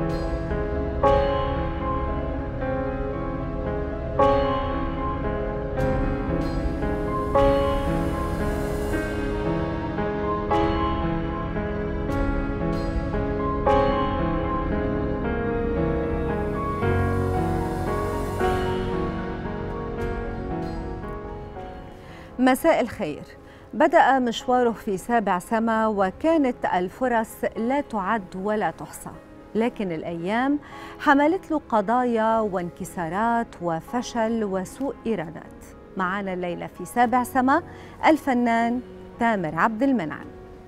مساء الخير بدأ مشواره في سابع سما وكانت الفرص لا تعد ولا تحصى لكن الأيام حملت له قضايا وانكسارات وفشل وسوء إرادات معنا الليلة في سابع سما الفنان تامر عبد المنعم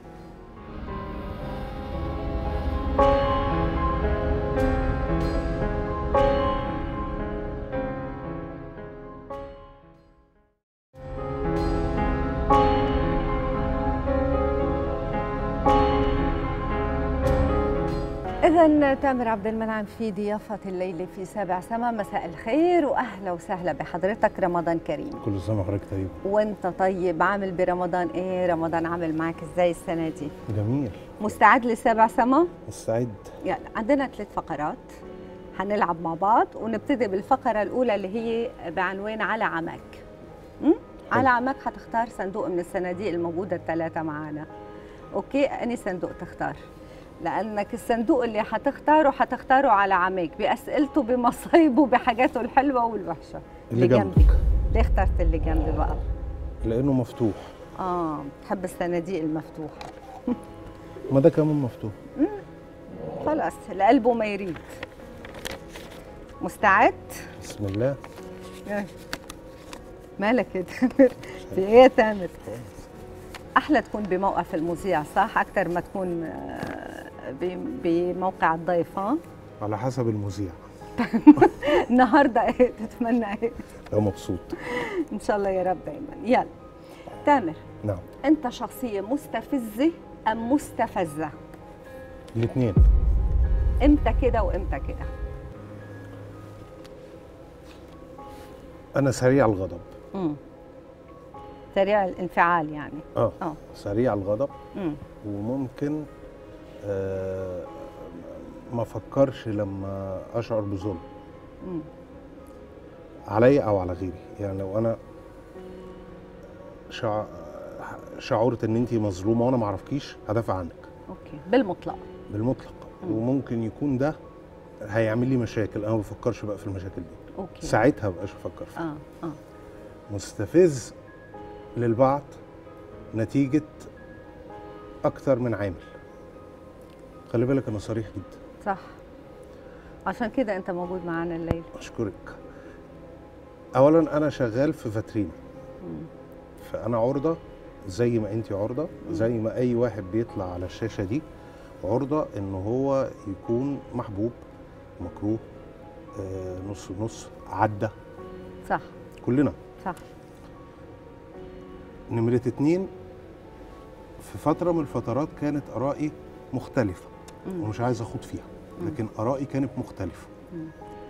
إذا تامر عبد المنعم في ضيافة الليلة في سابع سما مساء الخير وأهلا وسهلا بحضرتك رمضان كريم كل سنه وحضرتك طيب وانت طيب عامل برمضان ايه رمضان عامل معك ازاي السنة دي جميل مستعد لسابع سما مستعد يلا عندنا ثلاث فقرات هنلعب مع بعض ونبتدي بالفقرة الأولى اللي هي بعنوان على عمك م? على عمك هتختار صندوق من الصناديق الموجودة الثلاثة معانا أوكي أني صندوق تختار لأنك الصندوق اللي هتختاره هتختاره على عمك بأسئلته بمصايبه بحاجاته الحلوة والوحشة اللي جنبك ليه اخترت اللي جنبي بقى؟ لانه مفتوح آه بحب الصناديق المفتوحة ما ده كمان مفتوح خلاص لقلبه ما يريد مستعد؟ بسم الله مالك يا تامر؟ في ايه يا تامر؟ احلى تكون بموقف المذيع صح؟ اكثر ما تكون آه، ب- بموقع الضيف ها؟ على حسب المذيع النهارده ايه تتمنى ايه؟ لو مبسوط ان شاء الله يا رب دايما يلا تامر نعم انت شخصيه مستفزه ام مستفزه؟ الاثنين امتى كده وامتى كده؟ انا سريع الغضب امم سريع الانفعال يعني اه اه سريع الغضب امم وممكن آه ما افكرش لما اشعر بظلم امم عليا او على غيري يعني لو انا شع... شعرت ان انت مظلومه وانا ما اعرفكيش هدافع عنك اوكي بالمطلق بالمطلق مم. وممكن يكون ده هيعمل لي مشاكل انا ما بفكرش بقى في المشاكل دي اوكي ساعتها مبقاش افكر فيها اه اه مستفز للبعض نتيجه اكتر من عامل خلي بالك انا صريح جدا صح عشان كده انت موجود معانا الليل اشكرك اولا انا شغال في فاترينا مم. فانا عرضه زي ما انت عرضه زي ما اي واحد بيطلع على الشاشه دي عرضه ان هو يكون محبوب مكروه آه، نص نص عدى صح كلنا صح نمرة اتنين في فترة من الفترات كانت آرائي مختلفة مم. ومش عايز أخوض فيها مم. لكن آرائي كانت مختلفة مم.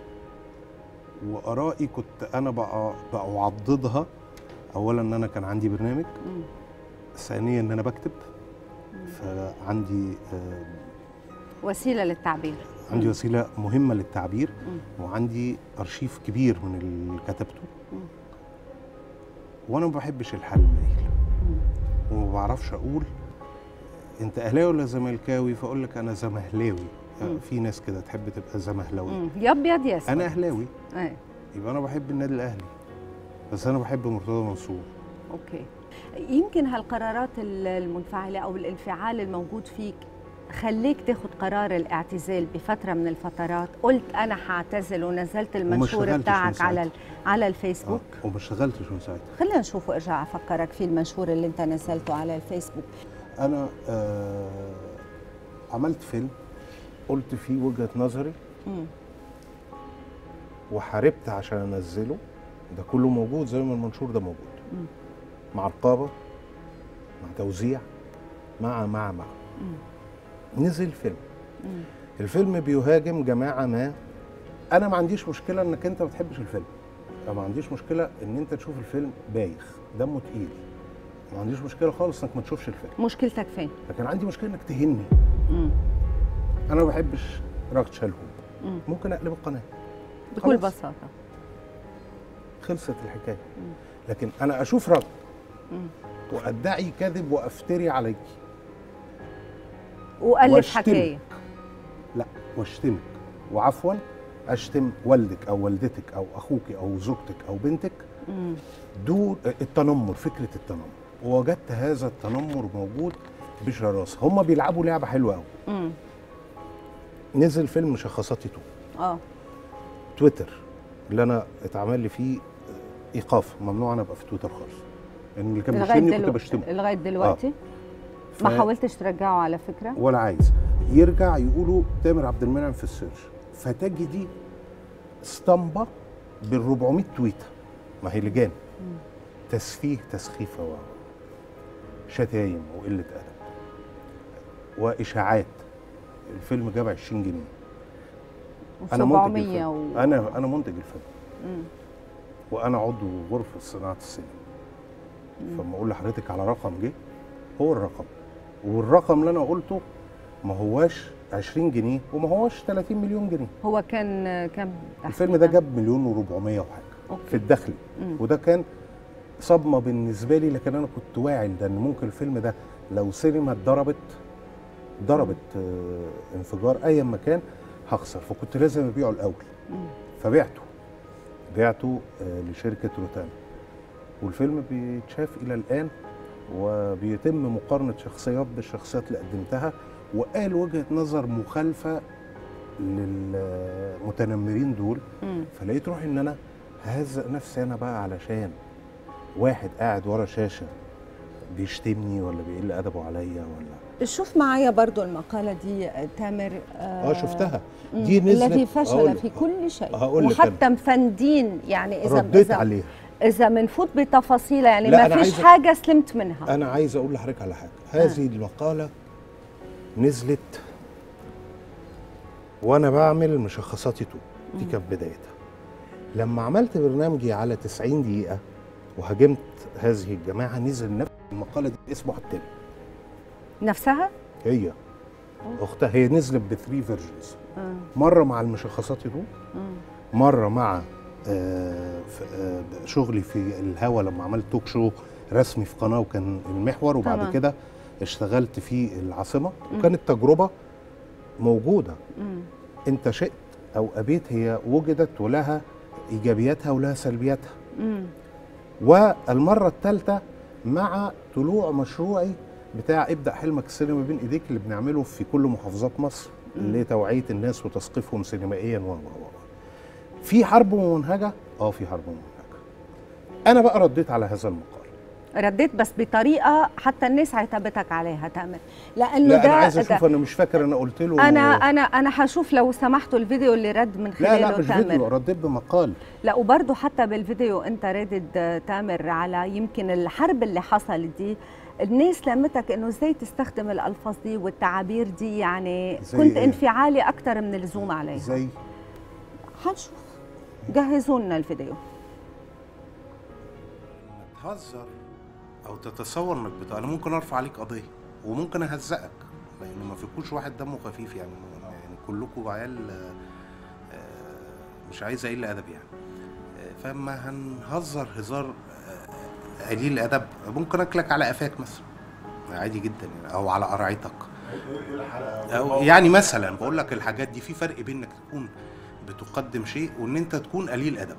وآرائي كنت أنا بقى بأعضدها أولا إن أنا كان عندي برنامج مم. ثانيا إن أنا بكتب فعندي آه، وسيله للتعبير عندي مم. وسيلة مهمة للتعبير مم. وعندي أرشيف كبير من اللي كتبته مم. وأنا ما بحبش الحل المايل مم. وما بعرفش اقول انت اهلاوي ولا زملكاوي فاقول لك انا زمهلاوي مم. في ناس كده تحب تبقى زمهلاوي مم. يا ابيض يا اسود انا اهلاوي ايه يبقى انا بحب النادي الاهلي بس انا بحب مرتضى منصور اوكي يمكن هالقرارات ال- المنفعله او الانفعال الموجود فيك خليك تاخد قرار الاعتزال بفتره من الفترات قلت انا هعتزل ونزلت المنشور اشتغلتش من بتاعك على ال- ساعتها. على آه. الفيسبوك وما اشتغلتش من ساعتها خلينا نشوف وارجع افكرك في المنشور اللي انت نزلته على الفيسبوك انا آه عملت فيلم قلت فيه وجهه نظري مم. وحاربت عشان انزله ده كله موجود زي ما المنشور ده موجود مم. مع رقابه مع توزيع مع مع مع مم. نزل فيلم مم. الفيلم بيهاجم جماعه ما انا ما عنديش مشكله انك انت ما بتحبش الفيلم انا ما عنديش مشكله ان انت تشوف الفيلم بايخ دمه تقيل ما عنديش مشكله خالص انك ما تشوفش الفيلم مشكلتك فين؟ لكن عندي مشكله انك تهني مم. انا ما بحبش رغد شلهوب مم. ممكن اقلب القناه بكل خلاص. بساطه خلصت الحكايه مم. لكن انا اشوف رغد مم. وادعي كذب وافتري عليك وقلب واشتمك. حكايه لا واشتمك وعفوا اشتم والدك او والدتك او اخوك او زوجتك او بنتك مم. دون التنمر فكره التنمر ووجدت هذا التنمر موجود بشراسه هم بيلعبوا لعبه حلوه قوي مم. نزل فيلم مشخصاتي تو اه تويتر اللي انا اتعمل لي فيه ايقاف ممنوع انا ابقى في تويتر خالص لان اللي كان لغايه بيشتمني كنت دلو... بشتمه لغايه دلوقتي ف- ما حاولتش ترجعه على فكره ولا عايز يرجع يقولوا تامر عبد المنعم في السيرش فتجدي اسطمبه بال 400 تويته ما هي لجان تسفيه تسخيفه و شتايم وقله ادب واشاعات الفيلم جاب 20 جنيه انا منتج 700 الفيلم و... انا انا منتج الفيلم مم. وانا عضو غرفه صناعه السينما فلما اقول لحضرتك على رقم جه هو الرقم والرقم اللي انا قلته ما هواش 20 جنيه وما هواش 30 مليون جنيه هو كان كام الفيلم ده جاب مليون و400 وحاجه أوكي. في الدخل مم. وده كان صدمه بالنسبه لي لكن انا كنت واعي لده ان ممكن الفيلم ده لو سينما اتضربت ضربت آه، انفجار ايا ما كان هخسر فكنت لازم ابيعه الاول مم. فبعته بعته آه، لشركه روتانا والفيلم بيتشاف الى الان وبيتم مقارنه شخصيات بالشخصيات اللي قدمتها وقال وجهه نظر مخالفه للمتنمرين دول مم. فلقيت روحي ان انا ههزق نفسي انا بقى علشان واحد قاعد ورا شاشه بيشتمني ولا بيقل ادبه عليا ولا شوف معايا برضو المقالة دي تامر اه شفتها دي مم. نزلت الذي فشل هقول- في كل شيء هقول لك وحتى مفندين يعني اذا رديت اذا عليها اذا بنفوت بتفاصيلها يعني لا، ما أنا فيش عايزة- حاجه سلمت منها انا عايز اقول لحضرتك على حاجه هذه المقاله نزلت وانا بعمل مشخصاتي تو دي كانت بدايتها لما عملت برنامجي على 90 دقيقه وهاجمت هذه الجماعه نزل نفس المقاله دي اسمه حتى نفسها هي اختها هي نزلت بثري فيرجنز آه. مره مع المشخصات تو مم. مره مع آه، ف- آه، شغلي في الهوا لما عملت توك شو رسمي في قناه وكان المحور وبعد تمام. كده اشتغلت في العاصمه وكانت تجربه موجوده مم. انت شئت او ابيت هي وجدت ولها ايجابياتها ولها سلبياتها مم. والمره الثالثه مع طلوع مشروعي بتاع ابدا حلمك السينما بين ايديك اللي بنعمله في كل محافظات مصر لتوعيه الناس وتثقيفهم سينمائيا و و و في حرب ممنهجه اه في حرب ممنهجه انا بقى رديت على هذا المقال رديت بس بطريقه حتى الناس عتبتك عليها تامر لانه لا ده انا عايز ده- اشوف انا مش فاكر انا قلت له انا انا انا هشوف لو سمحتوا الفيديو اللي رد من لا خلاله لا مش تامر فيديو رديت بمقال لا وبرضه حتى بالفيديو انت رادد آه، تامر على يمكن الحرب اللي حصلت دي الناس لمتك انه ازاي تستخدم الالفاظ دي والتعابير دي يعني زي كنت إيه؟ انفعالي اكثر من اللزوم عليها زي حنشوف جهزوا لنا الفيديو تهزر او تتصور انك بتاع انا ممكن ارفع عليك قضيه وممكن اهزقك لان ما فيكوش واحد دمه خفيف يعني يعني كلكم عيال آه، آه، مش عايز اقل ادب يعني آه، فما هنهزر هزار آه، قليل ادب ممكن اكلك على قفاك مثلا عادي جدا يعني او على قرعتك أو يعني مثلا بقول لك الحاجات دي في فرق بين انك تكون بتقدم شيء وان انت تكون قليل ادب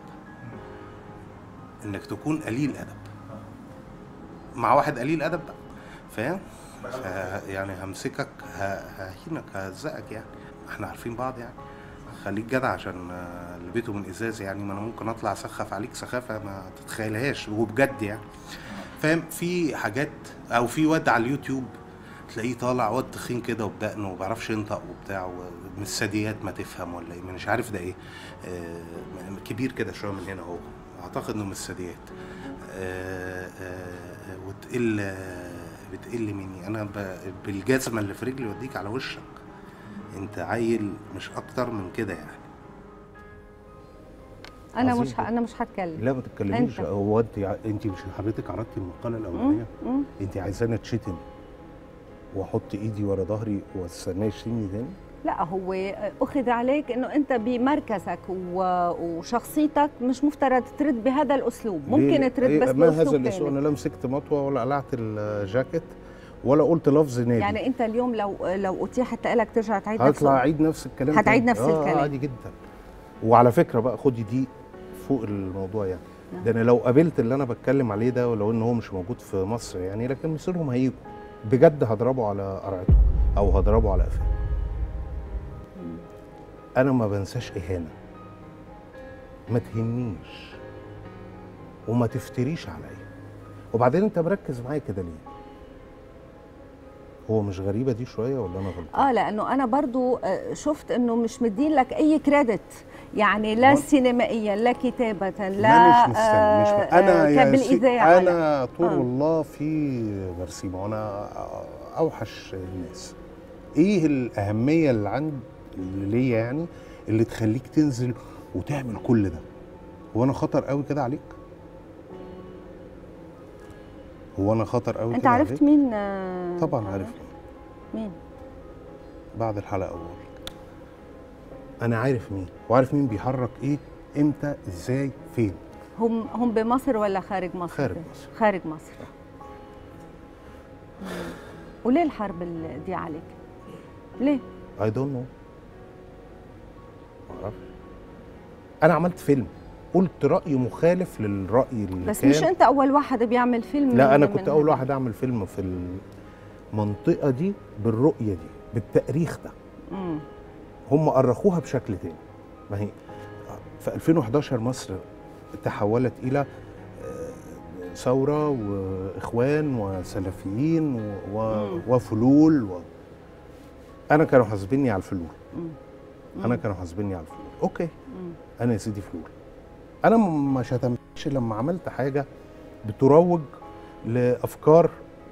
انك تكون قليل ادب مع واحد قليل ادب بقى فاهم ف- يعني همسكك ه- ههينك ههزقك يعني احنا عارفين بعض يعني خليك جدع عشان آه، اللي بيته من ازاز يعني ما انا ممكن اطلع اسخف عليك سخافه ما تتخيلهاش وبجد يعني فاهم في حاجات او في واد على اليوتيوب تلاقيه طالع واد تخين كده وبدقنه وما بيعرفش ينطق وبتاع ومن الثدييات ما تفهم ولا ايه مش عارف ده ايه آه كبير كده شويه من هنا اهو اعتقد انه من الثدييات آه آه وتقل آه بتقل مني انا ب- بالجزمه اللي في رجلي اوديك على وشك انت عيل مش اكتر من كده يعني انا عظيم مش ه... انا مش هتكلم لا ما تتكلميش أنت. هو انت ع- انت مش حضرتك عرضتي المقاله الاولانيه مم. انت عايزاني اتشتم واحط ايدي ورا ظهري واستناه يشتمني تاني لا هو اخذ عليك انه انت بمركزك و- وشخصيتك مش مفترض ترد بهذا الاسلوب ليه؟ ممكن ترد إيه، بس ما هذا باسلوب الاسلوب تاني انا لا مسكت مطوه ولا قلعت الجاكيت ولا قلت لفظ نادي يعني انت اليوم لو لو اتيحت لك ترجع تعيد نفس هطلع اعيد نفس الكلام هتعيد تاني. نفس آه، الكلام. عادي جدا وعلى فكره بقى خدي دي فوق الموضوع يعني نعم. ده انا لو قابلت اللي انا بتكلم عليه ده ولو ان هو مش موجود في مصر يعني لكن مصيرهم هيجوا بجد هضربه على قرعته او هضربه على قفاه انا ما بنساش اهانه ما تهنيش وما تفتريش عليا وبعدين انت مركز معايا كده ليه هو مش غريبه دي شويه ولا انا غلطان اه لانه انا برضو آه، شفت انه مش مدين لك اي كريدت يعني لا هون- سينمائيا لا كتابه لا لا مش مستني مش آه، انا آه، يا سي- كبالاذاعه لا. انا طول آه. الله في برسيمه وانا اوحش الناس ايه الاهميه اللي عند اللي ليا يعني اللي تخليك تنزل وتعمل كل ده هو انا خطر قوي كده عليك هو انا خطر قوي انت كده عرفت عليك مين آه، طبعا عارف مين بعد الحلقه اقول انا عارف مين وعارف مين بيحرك ايه امتى ازاي فين هم هم بمصر ولا خارج مصر خارج مصر. خارج مصر مم. وليه الحرب ال- دي عليك ليه اي دونت نو معرفش انا عملت فيلم قلت راي مخالف للراي اللي بس كان مش انت اول واحد بيعمل فيلم لا من- انا من كنت اول هذا. واحد اعمل فيلم في المنطقه دي بالرؤيه دي بالتاريخ ده مم. هم أرخوها بشكل تاني ما هي في 2011 مصر تحولت إلى آه، ثورة وإخوان وسلفيين و- و- مم. وفلول و... أنا كانوا حاسبيني على الفلول مم. أنا كانوا حاسبيني على الفلول أوكي مم. أنا يا سيدي فلول أنا م- ما شتمتش لما عملت حاجة بتروج لأفكار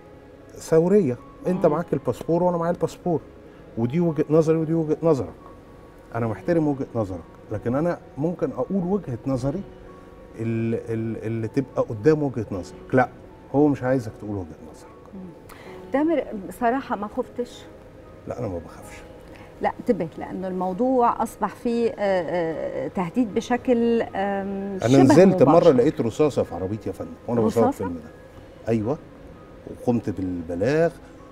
ثورية أنت مم. معاك الباسبور وأنا معايا الباسبور ودي وجهة نظري ودي وجهة نظرك انا محترم وجهه نظرك لكن انا ممكن اقول وجهه نظري اللي, اللي تبقى قدام وجهه نظرك لا هو مش عايزك تقول وجهه نظرك تامر بصراحه ما خفتش لا انا ما بخافش لا انتبه لانه الموضوع اصبح فيه آه، آه، تهديد بشكل آم، انا شبه نزلت مره مباشر. لقيت رصاصه في عربيتي يا فندم وانا بصور رصاصة؟ الفيلم ده ايوه وقمت بالبلاغ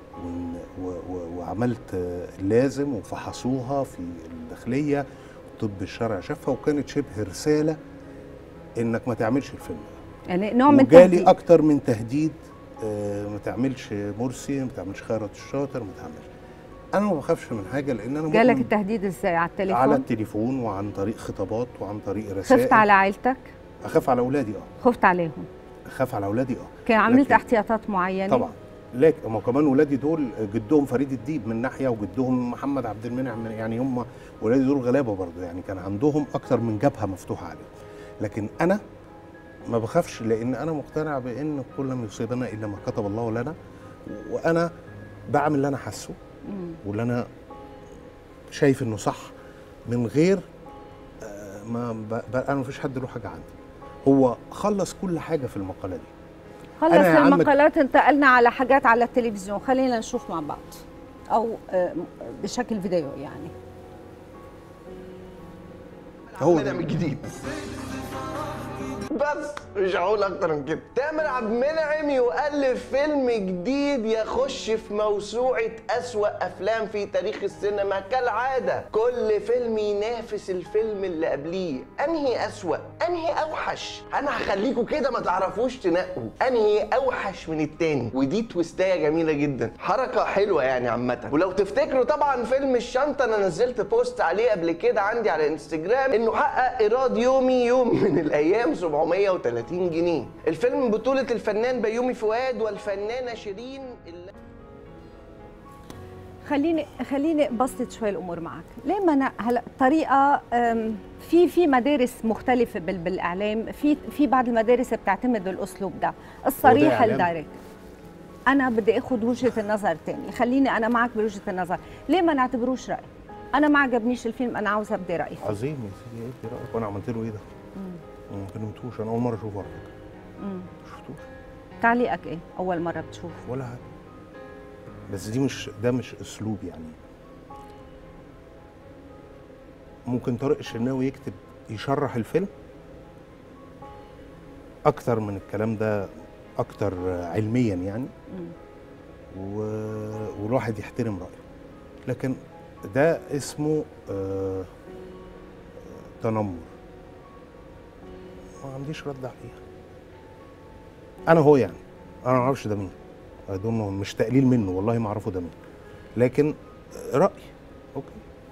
و- و- و- وعملت آه، اللازم وفحصوها في الداخليه الطب الشرعي شافها وكانت شبه رساله انك ما تعملش الفيلم ده يعني نوع من وجالي التهديد اكتر من تهديد آه، ما تعملش مرسي ما تعملش خيرت الشاطر ما تعملش انا ما بخافش من حاجه لان انا جالك مؤمن التهديد ازاي على التليفون على التليفون وعن طريق خطابات وعن طريق رسائل خفت على عائلتك اخاف على اولادي اه خفت عليهم اخاف على اولادي اه كان عملت لكن- احتياطات معينه طبعا لكن ما هو كمان ولادي دول جدهم فريد الديب من ناحيه وجدهم محمد عبد المنعم من- يعني هم ولادي دول غلابه برضه يعني كان عندهم اكتر من جبهه مفتوحه عليهم لكن انا ما بخافش لان انا مقتنع بان كل ما يصيبنا الا ما كتب الله لنا وانا بعمل اللي انا حاسه مم. واللي انا شايف انه صح من غير آه، ما ب... ب... انا ما فيش حد له حاجه عندي هو خلص كل حاجه في المقاله دي خلص أنا يا عم- المقالات انتقلنا على حاجات على التلفزيون خلينا نشوف مع بعض او آه، بشكل فيديو يعني هو منعم الجديد بس مش هقول اكتر من كده تامر عبد المنعم يؤلف فيلم جديد يخش في موسوعة أسوأ أفلام في تاريخ السينما كالعادة كل فيلم ينافس الفيلم اللي قبليه أنهي أسوأ أنهي أوحش أنا هخليكوا كده ما تعرفوش تنقوا أنهي أوحش من التاني ودي تويستاية جميلة جدا حركة حلوة يعني عامة ولو تفتكروا طبعا فيلم الشنطة أنا نزلت بوست عليه قبل كده عندي على انستجرام إنه حقق إيراد يومي يوم من الأيام 730 جنيه الفيلم بطولة الفنان بيومي فؤاد والفنانة شيرين اللي خليني خليني ابسط شوي الامور معك ليه ما أنا هلا طريقه أم، في في مدارس مختلفه بال- بالاعلام في في بعض المدارس بتعتمد الاسلوب ده الصريح إعلام. الدايركت انا بدي اخذ وجهه النظر تاني خليني انا معك بوجهه النظر ليه ما نعتبروش راي انا ما عجبنيش الفيلم انا عاوزه ابدي رايي فيه. عظيم يا سيدي ايه رايك وانا عملت له ايه ده؟ ما كلمتوش انا اول مره اشوفه على فكره مم. ما شفتوش تعليقك ايه اول مره بتشوف ولا حاجه بس دي مش ده مش اسلوب يعني ممكن طارق الشناوي يكتب يشرح الفيلم اكتر من الكلام ده اكتر علميا يعني و... والواحد يحترم رايه لكن ده اسمه آه... تنمر ما عنديش رد عليها انا هو يعني انا ما اعرفش ده مين I don't know، مش تقليل منه والله ما اعرفه ده مين لكن راي اوكي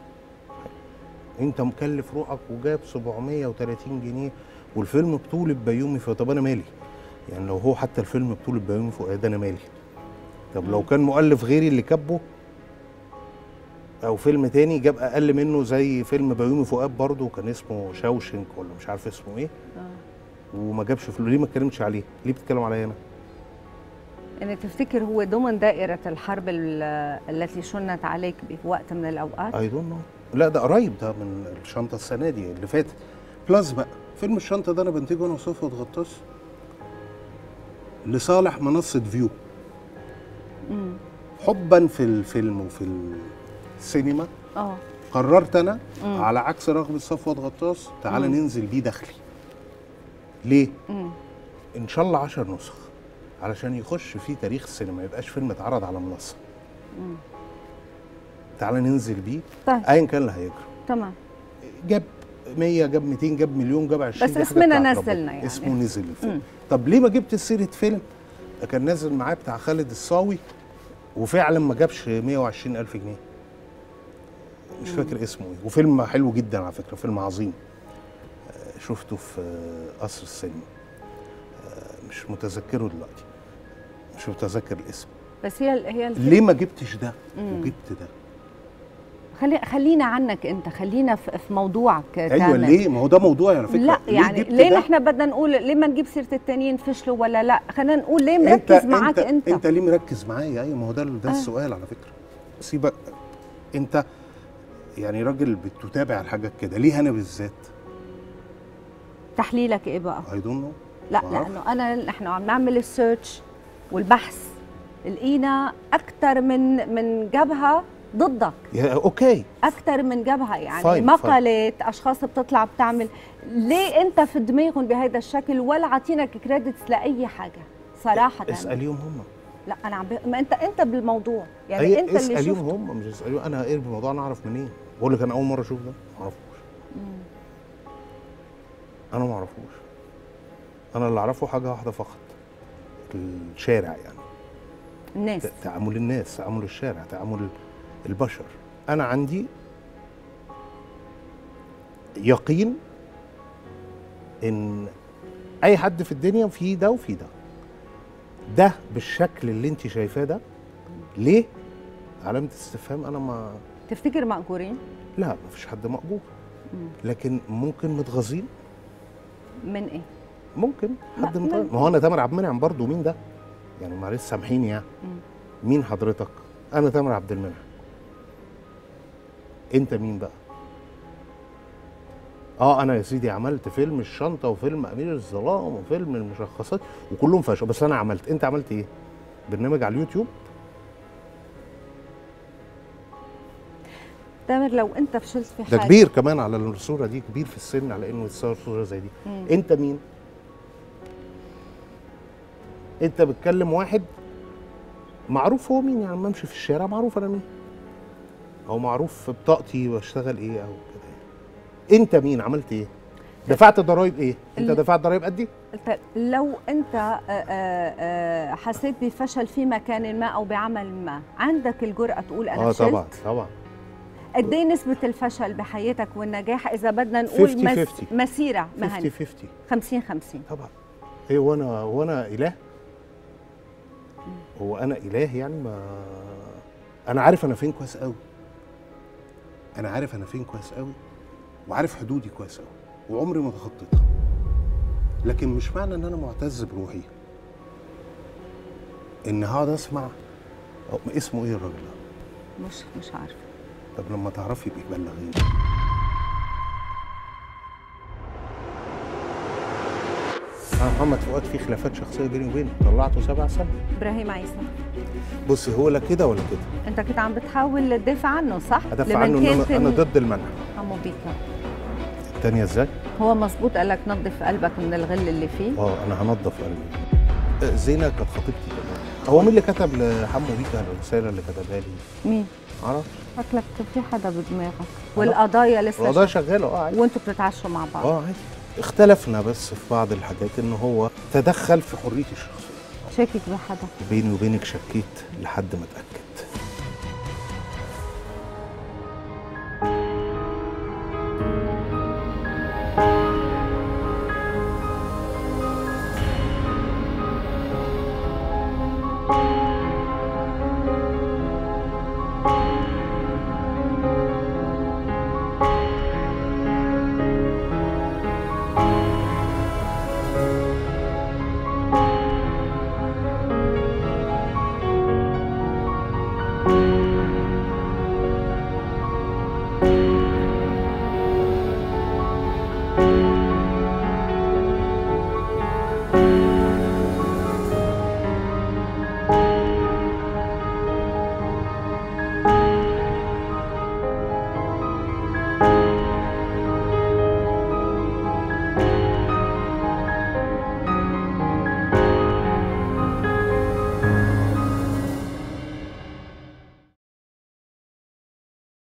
انت مكلف روحك وجاب 730 جنيه والفيلم بطولة بيومي فؤاد طب انا مالي يعني لو هو حتى الفيلم بطولة بيومي فؤاد انا مالي طب لو كان مؤلف غيري اللي كاتبه او فيلم تاني جاب اقل منه زي فيلم بيومي فؤاد برضه كان اسمه شاوشنك ولا مش عارف اسمه ايه وما جابش فلوس ليه ما اتكلمتش عليه ليه بتتكلم عليا انا يعني تفتكر هو ضمن دائرة الحرب ال- التي شنت عليك بوقت من الأوقات؟ اي دونت نو لا ده قريب ده من الشنطه السنه دي اللي فاتت بلس بقى فيلم الشنطه ده انا بنتجه انا وصفوت غطاس لصالح منصه فيو مم. حبا في الفيلم وفي السينما اه قررت انا مم. على عكس رغبه صفوت غطاس تعالى مم. ننزل بيه داخلي ليه مم. ان شاء الله 10 نسخ علشان يخش فيه تاريخ السينما ما يبقاش فيلم اتعرض على منصه مم. تعالى ننزل بيه طيب ايا كان اللي هيجرى تمام جاب 100 جاب 200 جاب مليون جاب 20 بس دي حاجة اسمنا بتاعت نزلنا ربنا. يعني. اسمه نزل الفيلم مم. طب ليه ما جبت سيره فيلم كان نازل معاه بتاع خالد الصاوي وفعلا ما جابش 120 الف جنيه مش فاكر اسمه ايه وفيلم حلو جدا على فكره فيلم عظيم آه، شفته في آه، قصر السينما آه، مش متذكره دلوقتي مش متذكر الاسم بس هي هي الفكرة- ليه ما جبتش ده مم. وجبت ده خلي خلينا عنك انت خلينا في, في موضوعك ايوه تامر. ليه ما هو ده موضوعي على فكره لا يعني جبت ليه ده؟ نحن بدنا نقول ليه ما نجيب سيره التانيين فشلوا ولا لا خلينا نقول ليه انت مركز معاك انت انت, انت ليه مركز معايا ايوه ما هو ده ده آه. السؤال على فكره سيبك انت يعني راجل بتتابع الحاجات كده ليه انا بالذات تحليلك ايه بقى اي دونت نو لا ما أعرف. لانه انا نحن عم نعمل السيرش والبحث لقينا اكثر من من جبهه ضدك يا اوكي اكثر من جبهه يعني فاين، مقالات اشخاص بتطلع بتعمل ليه انت في دماغهم بهذا الشكل ولا عاطينك كريدتس لاي حاجه صراحه اساليهم هم لا انا عم ب... ما انت انت بالموضوع يعني أي انت اللي اساليهم شفت هم مش اساليهم انا ايه الموضوع انا اعرف منين بقول لك انا اول مره اشوف ده ما اعرفوش انا ما اعرفوش انا اللي اعرفه حاجه واحده فقط الشارع يعني الناس ت- تعامل الناس تعامل الشارع تعامل البشر انا عندي يقين ان اي حد في الدنيا فيه ده وفيه ده ده بالشكل اللي انت شايفاه ده ليه علامه استفهام انا ما تفتكر مأجورين لا ما فيش حد مقبول مم. لكن ممكن متغاظين من ايه ممكن حد لا، متغاظ لا. ما هو انا تامر عبد المنعم برضه مين ده يعني معلش سامحيني يعني مم. مين حضرتك انا تامر عبد المنعم انت مين بقى اه انا يا سيدي عملت فيلم الشنطه وفيلم امير الظلام وفيلم المشخصات وكلهم فشلوا بس انا عملت انت عملت ايه برنامج على اليوتيوب تامر لو انت فشلت في ده حاجه كبير كمان على الصوره دي كبير في السن على انه يتصور صوره زي دي مم. انت مين انت بتكلم واحد معروف هو مين يعني لما امشي في الشارع معروف انا مين او معروف في بطاقتي بشتغل ايه او كده يعني. انت مين عملت ايه دفعت ضرايب ايه انت ال- دفعت ضرايب قدي طيب لو انت آه، آه، آه، حسيت بفشل في مكان ما او بعمل ما عندك الجرأة تقول انا اه فشلت طبعا طبعا قد ايه نسبة الفشل بحياتك والنجاح اذا بدنا نقول 50 مس- 50. مسيرة 50 مهنية 50 50 50 طبعا ايه وانا هو انا اله هو انا اله يعني ما انا عارف انا فين كويس قوي انا عارف انا فين كويس قوي وعارف حدودي كويس قوي وعمري ما تخطيتها لكن مش معنى ان انا معتز بروحي ان هقعد اسمع أو- اسمه ايه الراجل ده مش مش عارفة طب لما تعرفي يبقى بلغيني اه محمد فؤاد في خلافات شخصيه بيني وبينه طلعته سبع سنه ابراهيم عيسى بصي هو لا كده ولا كده انت كنت عم بتحاول تدافع عنه صح ادافع لمن عنه ان انا, كان أنا تن- ضد المنع عمو بيكا الثانيه ازاي هو مزبوط قال لك نظف قلبك من الغل اللي فيه اه انا هنضف قلبي آه، زينه كانت خطيبتي كمان هو مين اللي كتب لحمو بيكا الرساله اللي كتبها لي مين معرفش شكلك في حدا بدماغك والقضايا لسه القضايا شغ- شغاله اه عادي وانتوا بتتعشوا مع بعض اه عادي اختلفنا بس في بعض الحاجات ان هو تدخل في حريتي الشخصيه شاكك بحدا بيني وبينك شكيت لحد ما اتاكد